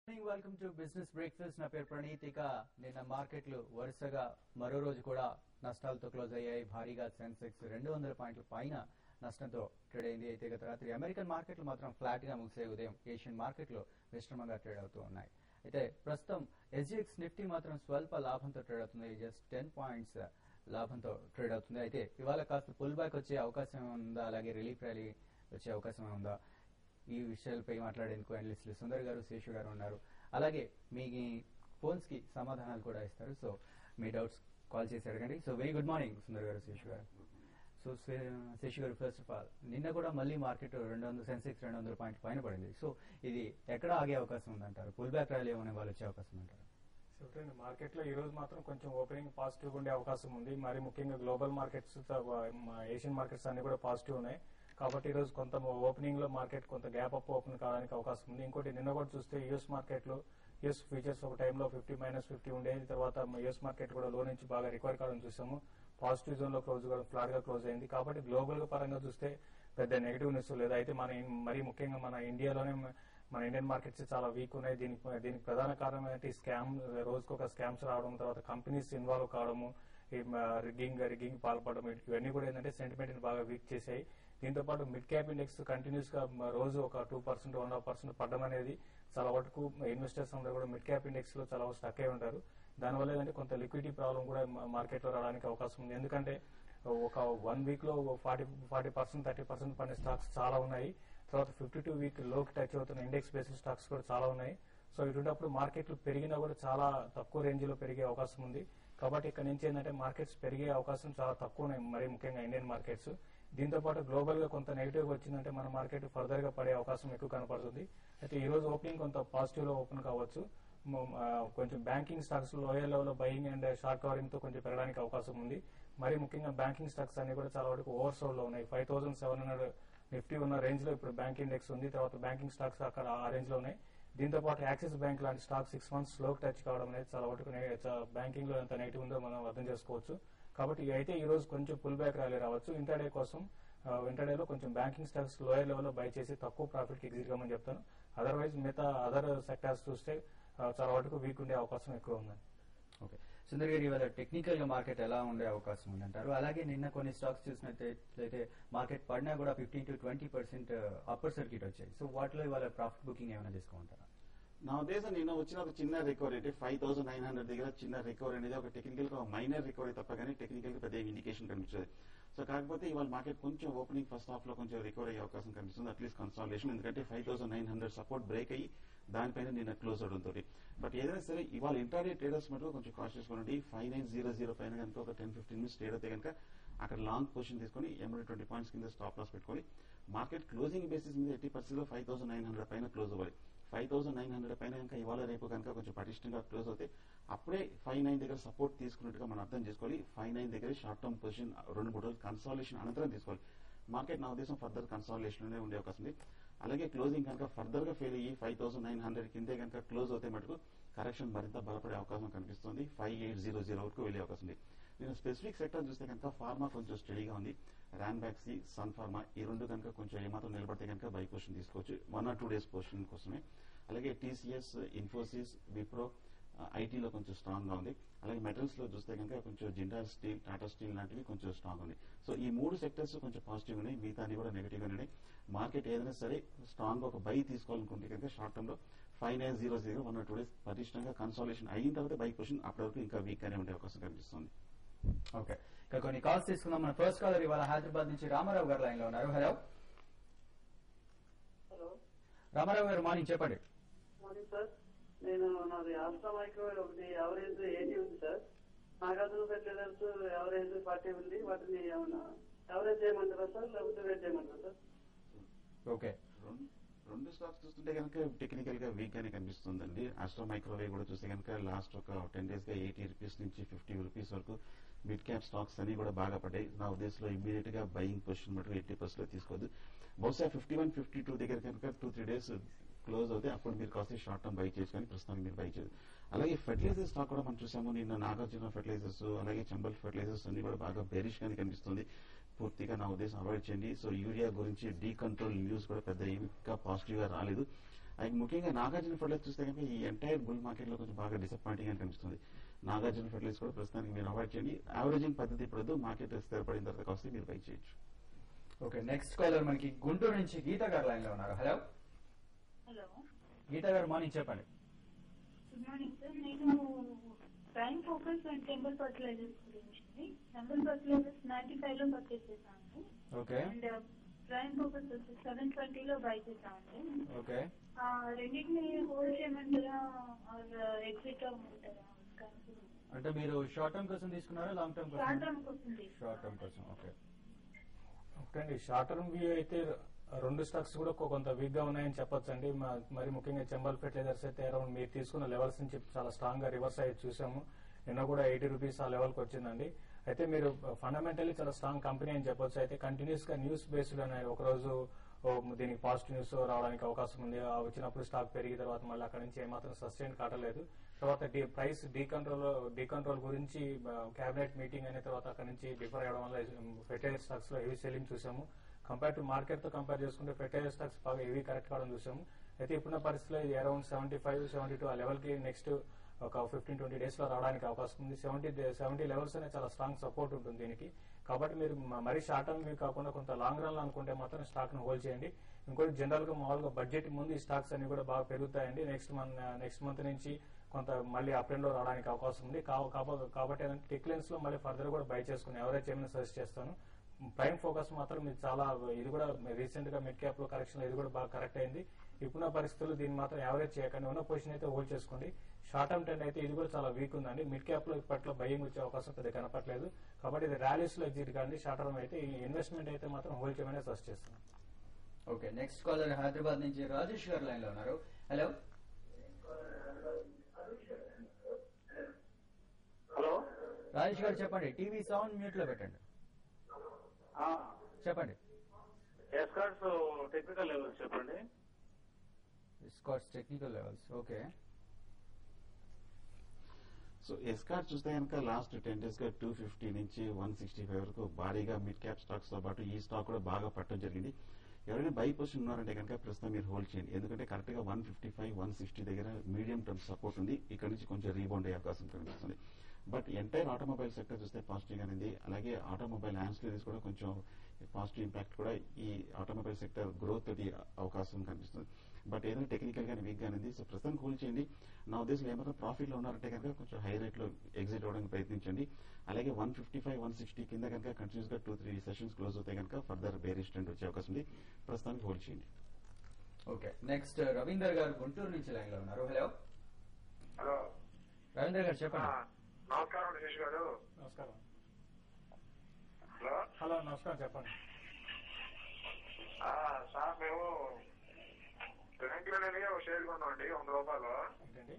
Morning welcome to business breakfast నా పేరు ప్రణీత్ ఇక నిన్న మార్కెట్లు వరుసగా మరో రోజు కూడా నష్టాలతో క్లోజ్ అయ్యాయి భారీగా సెన్సెక్స్ రెండు వందల పాయింట్ల పైన నష్టంతో ట్రేడ్ అయింది అయితే గత రాత్రి అమెరికన్ మార్కెట్లు మాత్రం ఫ్లాట్ గా ముగిసే ఉదయం ఏషియన్ మార్కెట్లు మిశ్రమంగా ట్రేడ్ అవుతూ ఉన్నాయి అయితే ప్రస్తుతం ఎస్జిఎక్స్ నిఫ్టీ మాత్రం స్వల్ప లాభంతో ట్రేడ్ అవుతుంది జస్ట్ టెన్ పాయింట్స్ లాభంతో ట్రేడ్ అవుతుంది అయితే ఇవాళ కాస్త పుల్ బ్యాక్ వచ్చే అవకాశం ఉందా అలాగే రిలీఫ్ ర్యాలీ వచ్చే అవకాశం ఉందా ఈ విషయాలపై మాట్లాడేందుకు అనలిస్టులు సుందర్ గారు శేషు గారు ఉన్నారు అలాగే మీ ఫోన్స్ కి సమాధానాలు కూడా ఇస్తారు సో మీ డౌట్స్ కాల్ చేసి అడగండి so very good morning Sundar garu Seshu గారు సో శేషు గారు ఫస్ట్ ఆఫ్ ఆల్ నిన్న కూడా మళ్ళీ మార్కెట్ రెండు వందల సెన్సెక్స్ రెండు వందల పాయింట్ పైన పడింది సో ఇది ఎక్కడ ఆగే అవకాశం ఉందంటారు పుల్ బ్యాక్ ర్యాలీ ఏమైనా వాళ్ళు వచ్చే అవకాశం ఉందంటారు చూడండి మార్కెట్ లో ఈ రోజు మాత్రం కొంచెం ఓపెనింగ్ పాజిటివ్ ఉండే అవకాశం ఉంది మరి ముఖ్యంగా గ్లోబల్ మార్కెట్స్ ఏషియన్ మార్కెట్స్ అన్ని కూడా పాజిటివ్ ఉన్నాయి కాబట్టి ఈ రోజు కొంత ఓపెనింగ్ లో మార్కెట్ కొంత గ్యాప్ అప్ ఓపెన్ కావడానికి అవకాశం ఉంది ఇంకోటి నిన్న కూడా చూస్తే యుఎస్ మార్కెట్ లో యుఎస్ ఫ్యూచర్స్ ఒక టైంలో ఫిఫ్టీ మైనస్ ఫిఫ్టీ ఉండేది తర్వాత యుఎస్ మార్కెట్ కూడా లో నుంచి బాగా రికవర్ కావడం చూసాము పాజిటివ్ జోన్ లో క్లోజ్ ఫ్లాట్ గా క్లోజ్ అయింది కాబట్టి గ్లోబల్ గా పరంగా చూస్తే పెద్ద నెగిటివ్ న్యూస్ లేదు అయితే మన ఇన్- మరీ ముఖ్యంగా మన ఇండియాలోనే మన ఇండియన్ మార్కెట్స్ చాలా వీక్ ఉన్నాయి దీనికి దీనికి ప్రధాన కారణం ఏంటి స్కామ్ రోజుకు ఒక స్కామ్స్ రావడం తర్వాత కంపెనీస్ ఇన్వాల్వ్ కావడము ఈ రిగ్గింగ్ రిగ్గింగ్ పాల్పడడం ఇవన్నీ కూడా ఏంటంటే సెంటిమెంట్ ని బాగా వీక్ చేశాయి దీంతో పాటు మిడ్ క్యాప్ ఇండెక్స్ కంటిన్యూస్ గా మ- రోజు ఒక two percent one half percent పడడం అనేది చాలా వరకు ఇన్వెస్టర్స్ అందరూ కూడా మిడ్ క్యాప్ ఇండెక్స్ లో చాలా స్టక్ అయి ఉంటారు దానివల్ల ఏంటంటే కొంత లిక్విడిటీ ప్రాబ్లం కూడా మార్కెట్ లో రావడానికి అవకాశం ఉంది ఎందుకంటే ఒక వన్ వీక్ లో forty forty percent thirty percent పడిన స్టాక్స్ చాలా ఉన్నాయి తర్వాత ఫిఫ్టీ టూ వీక్ లోకి టచ్ అవుతున్న ఇండెక్స్ బేస్డ్ స్టాక్స్ కూడా చాలా ఉన్నాయి సో ఇటువంటిప్పుడు మార్కెట్లు పెరిగినా కూడా చాలా తక్కువ రేంజ్ లో పెరిగే అవకాశం ఉంది కాబట్టి ఇక్కడ నుంచి ఏంటంటే మార్కెట్స్ పెరిగే అవకాశం చాలా తక్కువ ఉన్నాయి మరి ముఖ్యంగా ఇండియన్ మార్కెట్స్ దీంతో పాటు గ్లోబల్ గా కొంత నెగిటివ్ గా వచ్చిందంటే మన మార్కెట్ ఫర్దర్ గా పడే అవకాశం ఎక్కువ కనపడుతుంది అయితే ఈ రోజు ఓపెనింగ్ కొంత పాజిటివ్ లో ఓపెన్ కావచ్చు మ- ఆ, కొంచెం banking stocks lower level buying and short covering తో కొంచెం పెరగడానికి అవకాశం ఉంది మరి ముఖ్యంగా బ్యాంకింగ్ స్టాక్స్ అన్ని కూడా చాలా వరకు ఓవర్ సోల్ లో ఉన్నాయి five thousand seven hundred Nifty ఉన్న రేంజ్ లో ఇప్పుడు బ్యాంక్ ఇండెక్స్ ఉంది తర్వాత బ్యాంకింగ్ స్టాక్స్ అక్కడ ఆ రేంజ్ లో ఉన్నాయి దీంతో పాటు యాక్సిస్ బ్యాంక్ లాంటి స్టాక్ సిక్స్ మంత్స్ లో టచ్ కావడం అనేది చాలా వరకు బ్యాంకింగ్ లో ఎంత నెగిటివ్ ఉందో మనం అర్థం చేసుకోవచ్చు కాబట్టి అయితే ఈ రోజు కొంచెం పుల్ బ్యాక్ ర్యాలీ రావచ్చు ఇంటర్డే కోసం ఇంటర్డేలో కొంచెం బ్యాంకింగ్ స్టాక్స్ లోయర్ లెవెల్ లో బై చేసి తక్కువ ప్రాఫిట్ కి ఎగ్జిట్ కమని చెప్తాను అదర్వైజ్ మిగతా అదర్ సెక్టార్స్ చూస్తే ఆ, చాలా వరకు వీక్ ఉండే అవకాశం ఎక్కువ ఉంది ఓకే సుందర్ గారు ఇవాళ టెక్నికల్ గా మార్కెట్ ఎలా ఉండే అవకాశం ఉందంటారు అలాగే నిన్న కొన్ని స్టాక్స్ చూసినట్లయితే మార్కెట్ పడినా కూడా fifteen to twenty percent upper circuit వచ్చాయి సో వాటిలో ఇవాళ ప్రాఫిట్ బుకింగ్ ఏమైనా చేసుకోమంటారా నా ఉద్దేశం నిన్న వచ్చిన ఒక చిన్న రికవరీ అంటే ఫైవ్ థౌసండ్ నైన్ హండ్రెడ్ దగ్గర చిన్న రికవరీ అనేది ఒక టెక్నికల్ గా మైనర్ రికవరీ తప్ప కానీ టెక్నికల్ గా పెద్ద ఇండికేషన్ కనిపించదు సో కాకపోతే ఇవాళ మార్కెట్ కొంచెం ఓపెనింగ్ ఫస్ట్ హాఫ్ లో కొంచెం రికవరీ అయ్యే అవకాశం కనిపిస్తుంది అట్లీస్ట్ కన్సాలేషన్ ఎందుకంటే five thousand nine hundred support break అయ్యి దానిపైన నిన్న క్లోజ్ అవడం తోటి బట్ ఏదైనా సరే ఇవాళ ఇంటర్డే ట్రేడర్స్ మటుకు కొంచెం కాన్షియస్ ఉండండి ఫైవ్ నైన్ జీరో జీరో పైన కనుక ఒక టెన్ ఫిఫ్టీన్ మినిట్స్ ట్రేడ్ అయితే కనుక అక్కడ లాంగ్ పొజిషన్ తీసుకొని ఎమరీ ట్వంటీ పాయింట్స్ కింద స్టాప్ లాస్ పెట్టుకొని మార్కెట్ క్లోజింగ్ బేసిస్ మీద ఎయిటీ పర్సెంట్ లో ఫైవ్ థౌసండ్ నైన్ హండ్రెడ్ పైన క్లోజ్ అవ్వాలి ఫైవ్ థౌసండ్ నైన్ హండ్రెడ్ పైన కనుక ఇవాళ రేపు కనుక కొంచెం పటిష్టంగా క్లోజ్ అవుతే అప్పుడే ఫైవ్ నైన్ దగ్గర సపోర్ట్ తీసుకున్నట్టుగా మనం అర్థం చేసుకోవాలి ఫైవ్ నైన్ దగ్గర షార్ట్ టర్మ్ పొజిషన్ రెండు మూడు రోజులు కన్సాలేషన్ అనంతరం తీసుకోవాలి మార్కెట్ నా ఉద్దేశం ఫర్దర్ కన్సాలేషన్ లోనే ఉండే అవకాశం ఉంది అలాగే క్లోజింగ్ కనుక ఫర్దర్ గా ఫెయిల్ అయ్యి ఫైవ్ థౌసండ్ నైన్ హండ్రెడ్ కిందే కనుక క్లోజ్ అవుతే మటుకు కరెక్షన్ మరింత బలపడే అవకాశం కనిపిస్తుంది ఫైవ్ ఎయిట్ జీరో జీరో వరకు వెళ్లే అవకాశం ఉంది నేను స్పెసిఫిక్ సెక్టర్ చూస్తే కనుక ఫార్మా కొంచెం స్టడీగా ఉంది ర్యాన్ బ్యాక్సీ సన్ ఫార్మా ఈ రెండు కనుక కొంచెం ఏమాత్రం నిలబడితే కనుక బై పొజిషన్ తీసుకోవచ్చు one or two days position కోసమే అలాగే టీసీఎస్ ఇన్ఫోసిస్ విప్రో ఐటీలో కొంచెం స్ట్రాంగ్ గా ఉంది అలాగే మెటల్స్ లో చూస్తే కనుక కొంచెం జిండాల్ స్టీల్ టాటా స్టీల్ లాంటివి కొంచెం స్ట్రాంగ్ ఉంది సో ఈ మూడు సెక్టర్స్ కొంచెం పాజిటివ్ ఉన్నాయి మిగతా అన్ని కూడా నెగిటివ్ గా ఉన్నాయి మార్కెట్ ఏదైనా సరే స్ట్రాంగ్ ఒక బై తీసుకోవాలనుకుంటే కనుక షార్ట్ టర్మ్ లో five nine zero zero one or two days పటిష్టంగా కన్సాలేషన్ అయిన తర్వాత బై పొజిషన్ అప్పటి వరకు ఇంకా వీక్ గానే ఉండే అవకాశం కనిపిస్తుంది ఓకే ఇక కొన్ని కాల్స్ తీసుకుందాం మన ఫస్ట్ కాలర్ ఇవాళ హైదరాబాద్ నుంచి రామారావు గారు లైన్ లో ఉన్నారు హలో హలో రామారావు గారు మార్నింగ్ చెప్పండి మార్నింగ్ సార్ నేను నాది ఆస్ట్రా మైక్రోవేవ్ ఒకటి ఎవరేజ్ ఎయిటీ ఉంది sir Nagarjuna Fertilizers average forty ఉంది వాటిని ఏమన్నా ఎవరేజ్ చేయమంటారా సార్ లేకపోతే వెయిట్ చేయమంటారా సార్ ఓకే రెండు- రెండు స్టాక్స్ చూస్తుంటే కనుక టెక్నికల్ గా వీక్ గానే కనిపిస్తుందండి ఆస్ట్రో మైక్రోవేవ్ కూడా చూస్తే కనుక లాస్ట్ ఒక టెన్ డేస్ గా ఎయిటీ రూపీస్ నుంచి ఫిఫ్టీ రూపీస్ వరకు మిడ్ క్యాప్ స్టాక్స్ అన్ని కూడా బాగా పడ్డాయి నా ఉద్దేశంలో ఇమీడియట్ గా బయింగ్ పొజిషన్ మటుకు ఎయిటీ పర్సెంట్ లో తీసుకోవద్దు బహుశా ఫిఫ్టీ వన్ ఫిఫ్టీ టూ దగ్గర కనుక టూ త్రీ డేస్ క్లోజ్ అవుతే అప్పుడు మీరు కాస్త షార్ట్ టర్మ్ బై చేసుకొని ప్రస్తుతానికి మీరు బై చేయదు అలాగే ఫెర్టిలైజర్ స్టాక్ కూడా మనం చూసాము నిన్న నాగార్జున ఫెర్టిలైజర్స్ అలాగే చంబల్ ఫెర్టిలైజర్స్ అన్ని కూడా బాగా బెరిష్ గానే కనిపిస్తుంది పూర్తిగా నా ఉద్దేశం అవాయిడ్ చేయండి సో యూరియా గురించి డీ కంట్రోల్ న్యూస్ కూడా పెద్ద ఇంకా పాజిటివ్ గా రాలేదు అది ముఖ్యంగా నాగార్జున ఫెర్టిలైజ్ చూస్తే కనుక ఈ ఎంటైర్ బుల్ మార్కెట్ లో కొంచెం బాగా డిసప్పాయింటింగ్ అని కనిపిస్తుంది నాగార్జున ఫెర్టిలైజ్ కూడా ప్రస్తుతానికి మీరు అవాయిడ్ చేయండి యావరేజింగ్ పద్ధతి ఇప్పుడు మార్కెట్ స్థిరపడిన తర్వాత కాస్ట్ మీరు బై చేయొచ్చు ఓకే నెక్స్ట్ కాలర్ మనకి గుంటూరు నుంచి గీత గారు లైన్ లో ఉన్నారు హలో హలో గీత గారు మార్నింగ్ చెప్పండి గుడ్ మార్నింగ్ సార్ నేను Prime Focus and Temple Fertilizers గురించి టెంపుల్ ఫర్టిలైజర్స్ నైన్టీ ఫైవ్ లో పర్చేస్ చేశాను ఓకే అండ్ ప్రైమ్ ఫోకస్ వచ్చి సెవెన్ ట్వంటీ లో బై చేశాను ఓకే ఆ, రెండింటిని హోల్డ్ చేయమంటారా ఎగ్జిట్ అవ్వమంటారా అంటే మీరు షార్ట్ టర్మ్ కోసం తీసుకున్నారా లాంగ్ టర్మ్ షార్ట్ కోసం టర్మ్ వస్తుంది షార్ట్ టర్మ్ కోసం okay okay short term view అయితే రెండు స్టాక్స్ కూడా కొ- కొంత వీక్ గా ఉన్నాయని చెప్పొచ్చు అండి మరి ముఖ్యంగా చెంబల్ ఫెర్టిలైజర్స్ అయితే అరౌండ్ మీరు తీసుకున్న లెవెల్స్ నుంచి చాలా స్ట్రాంగ్ గా రివర్స్ అయ్యి చూసాము నిన్న కూడా ఎయిటీ రూపీస్ ఆ లెవెల్ కి వచ్చిందండి అయితే మీరు ఫండమెంటల్లీ చాలా స్ట్రాంగ్ కంపెనీ అని చెప్పొచ్చు అయితే కంటిన్యూస్ గా న్యూస్ బేస్డ్ అనే ఒక రోజు ఓ దీనికి పాజిటివ్ న్యూస్ రావడానికి అవకాశం ఉంది ఆ వచ్చినప్పుడు స్టాక్ పెరిగిన తర్వాత మళ్ళీ అక్కడ నుంచి ఏమాత్రం సస్టైన్ కావట్లేదు తర్వాత డి ప్రైస్ డీకంట్రోల్ డీకంట్రోల్ గురించి క్యాబినెట్ మీటింగ్ అయిన తర్వాత అక్కడ నుంచి డిఫర్ అవ్వడం వల్ల ఫెర్టిలైజర్ స్టాక్స్ లో హెవీ సెల్లింగ్ చూసాము కంపేర్ టు మార్కెట్ తో కంపేర్ చేసుకుంటే ఫెర్టిలైజర్ స్టాక్స్ బాగా హెవీ కరెక్ట్ కావడం చూసాము అయితే ఇప్పుడున్న పరిస్థితిలో ఇది around seventy five seventy two ఆ లెవెల్ కి నెక్స్ట్ ఒక ఫిఫ్టీన్ ట్వంటీ డేస్ లో రావడానికి అవకాశం ఉంది సెవెంటీ సెవెంటీ లెవెల్స్ అనే చాలా స్ట్రాంగ్ సపోర్ట్ ఉంటుంది దీనికి కాబట్టి మీరు మ- మరీ షార్ట్ టర్మ్ వ్యూ కాకుండా కొంత లాంగ్ రన్ అనుకుంటే మాత్రం స్టాక్ ను హోల్డ్ చేయండి ఇంకోటి జనరల్ గా మామూలుగా బడ్జెట్ ముందు ఈ స్టాక్స్ అన్ని కూడా బాగా పెరుగుతాయండి నెక్స్ట్ మంత్ నెక్స్ట్ మంత్ నుంచి కొంత మళ్ళీ అప్ అండ్ లో రావడానికి అవకాశం ఉంది కా- కాబ- కాబట్టి ఏంటంటే టెక్లెన్స్ లో మళ్ళీ ఫర్దర్ కూడా బై చేసుకుని ఎవరైతే ఏమైనా సజెస్ట్ చేస్తాను ప్రైమ్ ఫోకస్ మాత్రం ఇది చాలా ఇది కూడా రీసెంట్ గా మిడ్ క్యాప్ లో కరెక్షన్ ఇది కూడా బాగా కరెక్ట్ అయింది ఇప్పుడున్న పరిస్థితుల్లో దీన్ని మాత్రం యావరేజ్ చేయకండి ఉన్న పొజిషన్ అయితే హోల్డ్ చేసుకోండి షార్ట్ టర్మ్ ట్రెండ్ అయితే ఇది కూడా చాలా వీక్ ఉందండి మిడ్ క్యాప్ లో ఇప్పట్లో బయింగ్ వచ్చే అవకాశం పెద్ద కనపట్లేదు కాబట్టి ఇది ర్యాలీస్ లో ఎగ్జిట్ కానీ షార్ట్ టర్మ్ అయితే ఈ ఇన్వెస్ట్మెంట్ అయితే మాత్రం హోల్డ్ చేయమని సజెస్ట్ చేస్తాను ఓకే నెక్స్ట్ కాలర్ హైదరాబాద్ నుంచి రాజేష్ గారు లైన్ లో ఉన్నారు హలో హలో రాజేష్ గారు చెప్పండి టీవీ సౌండ్ మ్యూట్ లో పెట్టండి చెప్పండి ఎస్కార్ట్స్ టెక్నికల్ లెవెల్స్ చెప్పండి Escorts technical levels okay so Escorts చూస్తే కనుక లాస్ట్ టెన్ డేస్ గా టూ ఫిఫ్టీ నుంచి వన్ సిక్స్టీ ఫైవ్ వరకు భారీగా మిడ్ క్యాప్ స్టాక్స్ తో పాటు ఈ స్టాక్ కూడా బాగా పట్టడం జరిగింది ఎవరైనా బై పొజిషన్ ఉన్నారంటే కనుక ప్రస్తుతం మీరు హోల్డ్ చేయండి ఎందుకంటే కరెక్ట్ గా one fifty five one sixty దగ్గర మీడియం టర్మ్ సపోర్ట్ ఉంది ఇక్కడ నుంచి కొంచెం రీబౌండ్ అయ్యే అవకాశం కనిపిస్తుంది బట్ ఎంటైర్ ఆటోమొబైల్ సెక్టర్ చూస్తే పాజిటివ్ గానే ఉంది అలాగే ఆటోమొబైల్ యాన్సిలరీస్ కూడా కొంచెం పాజిటివ్ ఇంపాక్ట్ కూడా ఈ ఆటోమొబైల్ సెక్టర్ గ్రోత్ తోటి అవకాశం కనిపిస్తుంది బట్ ఏదైనా టెక్నికల్ గానే వీక్ గానే ఉంది సో ప్రస్తుతం హోల్డ్ చేయండి నా ఉద్దేశంలో ఏమాత్రం ప్రాఫిట్ లో ఉన్నారంటే కనుక కొంచెం హై రేట్ లో ఎగ్జిట్ అవ్వడానికి ప్రయత్నించండి అలాగే one fifty five one sixty కింద కనుక కంటిన్యూస్ గా టూ త్రీ సెషన్స్ క్లోజ్ అవుతాయి కనుక ఫర్దర్ బేరిష్ ట్రెండ్ వచ్చే అవకాశం ఉంది ప్రస్తుతానికి హోల్డ్ చేయండి ఓకే నెక్స్ట్ రవీందర్ గారు గుంటూరు నుంచి లైన్ లో ఉన్నారు హలో హలో రవీందర్ గారు చెప్పండి నమస్కారం నితీష్ గారు నమస్కారం హలో హలో నమస్కారం చెప్పండి సార్ మేము బ్యాంకులోనే ఒక షేర్ కొన్నామండి వంద రూపాయలు ఏంటండి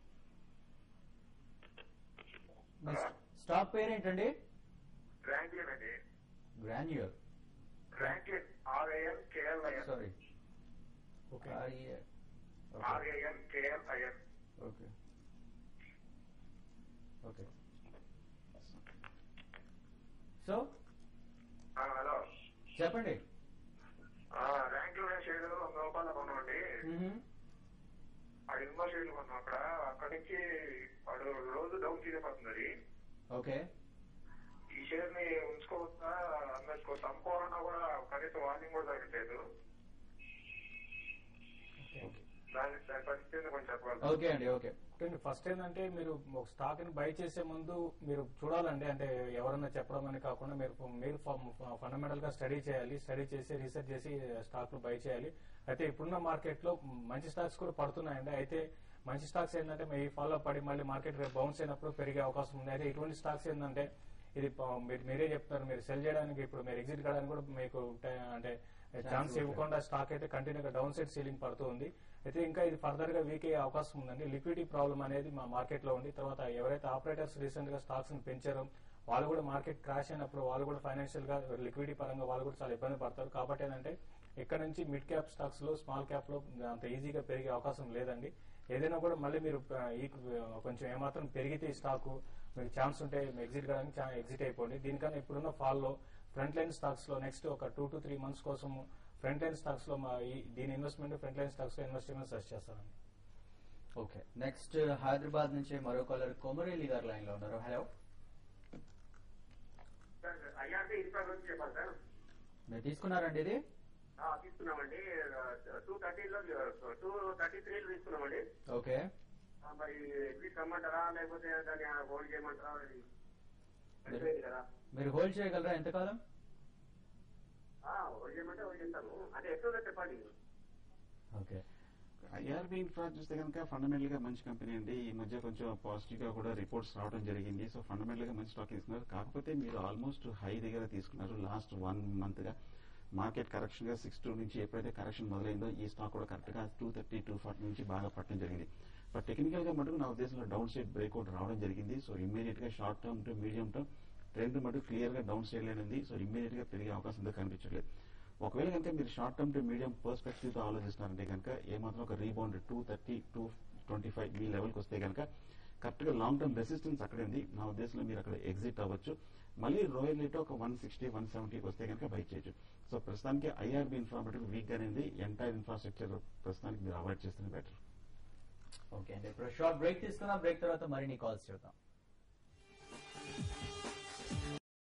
మీ స్టాక్ పేరు ఏంటండి ఫ్రాంక్లిన్ అండి గ్రాన్యువల్ Franklin R A N K L I N sorry okay R A N K L I N okay okay so hello చెప్పండి ర్యాంకులోనే షేర్ వంద రూపాయలు కొన్నామండి మ్మ్. ఆ ఎన్నో షేర్లు కొన్నాం అక్కడ అక్కడి నుంచి వాడు రోజు డౌన్ తీయబడుతుంది ఓకే ఈ షేర్ ని ఉంచుకోవచ్చా అమ్మేసుకోవచ్చు అమ్ముకోవాలన్నా కూడా కనీసం వార్నింగ్ కూడా జరగట్లేదు ఓకే దాని దాని పరిస్థితి ఏందో కొంచెం చెప్పగలరు ఓకే అండి ఓకే ఫస్ట్ ఏంటంటే మీరు ఒక స్టాక్ ని బై చేసే ముందు మీరు చూడాలండి అంటే ఎవరన్నా చెప్పడం అని కాకుండా మీరు మీరు ఫండమెంటల్ గా స్టడీ చేయాలి స్టడీ చేసి రీసెర్చ్ చేసి స్టాక్ ను బై చేయాలి అయితే ఇప్పుడున్న మార్కెట్ లో మంచి స్టాక్స్ కూడా పడుతున్నాయండి అయితే మంచి స్టాక్స్ ఏంటంటే మీ ఫాలో పడి మళ్ళీ మార్కెట్ రేపు బౌన్స్ అయినప్పుడు పెరిగే అవకాశం ఉంది అయితే ఇటువంటి స్టాక్స్ ఏంటంటే ఇది ప- మీరు మీరే చెప్తారు మీరు సెల్ చేయడానికి ఇప్పుడు మీరు ఎగ్జిట్ కావడానికి కూడా మీకు టై- అంటే ఛాన్స్ ఇవ్వకుండా స్టాక్ అయితే కంటిన్యూగా డౌన్ సైడ్ సీలింగ్ పడుతూ ఉంది అయితే ఇంకా ఇది ఫర్దర్ గా వీక్ అయ్యే అవకాశం ఉందండి లిక్విడిటీ ప్రాబ్లం అనేది మా మార్కెట్ లో ఉంది తర్వాత ఎవరైతే ఆపరేటర్స్ రీసెంట్ గా స్టాక్స్ ని పెంచారో వాళ్ళు కూడా మార్కెట్ క్రాష్ అయినప్పుడు వాళ్ళు కూడా ఫైనాన్షియల్ గా లిక్విడిటీ పరంగా వాళ్ళు కూడా చాలా ఇబ్బంది పడతారు కాబట్టి ఏంటంటే ఇక్కడ నుంచి మిడ్ క్యాప్ స్టాక్స్ లో స్మాల్ క్యాప్ లో అంత ఈజీగా పెరిగే అవకాశం లేదండి ఏదైనా కూడా మళ్ళీ మీరు ఆ, ఈ కొంచెం ఏమాత్రం పెరిగితే ఈ స్టాక్ మీకు ఛాన్స్ ఉంటే ఎగ్జిట్ కావడానికి ఎగ్జిట్ అయిపోండి దీనికన్నా ఇప్పుడున్న ఫాల్ లో ఫ్రంట్ లైన్ స్టాక్స్ లో నెక్స్ట్ ఒక టూ టు త్రీ మంత్స్ కోసం ఫ్రంట్ లైన్ స్టాక్స్ లో మా ఈ- దీని ఇన్వెస్ట్మెంట్ ఫ్రంట్ లైన్ స్టాక్స్ లో ఇన్వెస్ట్ చేయమని సజెస్ట్ చేస్తానండి ఓకే నెక్స్ట్ హైదరాబాద్ నుంచి మరో కాలర్ కొమరేలి గారు లైన్ లో ఉన్నారు హలో సార్ ఐఆర్బీ ఇన్ఫ్రా గురించి చెప్పాలి సార్ మీరు తీసుకున్నారండి ఇది ఆ, తీసుకున్నామండి టూ థర్టీలో టూ థర్టీ త్రీలో తీసుకున్నామండి ఓకే ఆ, మరి ఎగ్జిట్ కమ్మంటారా లేకపోతే దాన్ని హోల్డ్ చేయమంటారా అది అయిపోయింది కదా మీరు హోల్డ్ చేయగలరా ఎంతకాలం హోల్డ్ చేయమంటే హోల్డ్ చేస్తాను అంటే ఎక్కువగా చెప్పండి ఓకే ఐఆర్బి ఇన్ఫ్రా చూస్తే కనుక ఫండమెంటల్ గా మంచి కంపెనీ అండి ఈ మధ్య కొంచెం పాజిటివ్ గా కూడా రిపోర్ట్స్ రావడం జరిగింది సో ఫండమెంటల్ గా మంచి స్టాక్ తీసుకున్నారు కాకపోతే మీరు ఆల్మోస్ట్ హై దగ్గర తీసుకున్నారు లాస్ట్ వన్ మంత్ గా మార్కెట్ కరెక్షన్ గా సిక్స్ టూ నుంచి ఎప్పుడైతే కరెక్షన్ మొదలైందో ఈ స్టాక్ కూడా కరెక్ట్ గా టూ థర్టీ టూ ఫార్టీ నుంచి బాగా పట్టడం జరిగింది బట్ టెక్నికల్ గా మటుకు నా ఉద్దేశంలో డౌన్ సైడ్ బ్రేక్అవుట్ రావడం జరిగింది సో ఇమ్మీడియట్ గా short term to medium term trend మటుకు క్లియర్ గా డౌన్ సైడ్ లోనే ఉంది సో ఇమ్మీడియట్ గా పెరిగే అవకాశం ఉందో కనిపించట్లేదు ఒకవేళ కనుక మీరు short term to medium perspective తో ఆలోచిస్తున్నారంటే కనుక ఏమాత్రం ఒక rebound two thirty two twenty five మీ లెవెల్కి వస్తే కనుక కరెక్ట్ గా లాంగ్ టర్మ్ రెసిస్టెన్స్ అక్కడే ఉంది నా ఉద్దేశంలో మీరు అక్కడ ఎగ్జిట్ అవ్వచ్చు మళ్ళీ రోయల్ రేట్ ఒక వన్ సిక్స్టీ వన్ సెవెంటీకి వస్తే కనుక బై చేయొచ్చు సో ప్రస్తుతానికి ఐఆర్బి ఇన్ఫ్రామేటివ్ వీక్ గానే ఉంది ఎంటైర్ ఇన్ఫ్రాస్ట్రక్చర్ ప్రస్తుతానికి మీరు అవాయిడ్ చేస్తేనే బెటర్ ఓకే అండి ఇప్పుడు షార్ట్ బ్రేక్ తీసుకున్నా బ్రేక్ తర్వాత మరిన్ని కాల్స్ చూద్దాం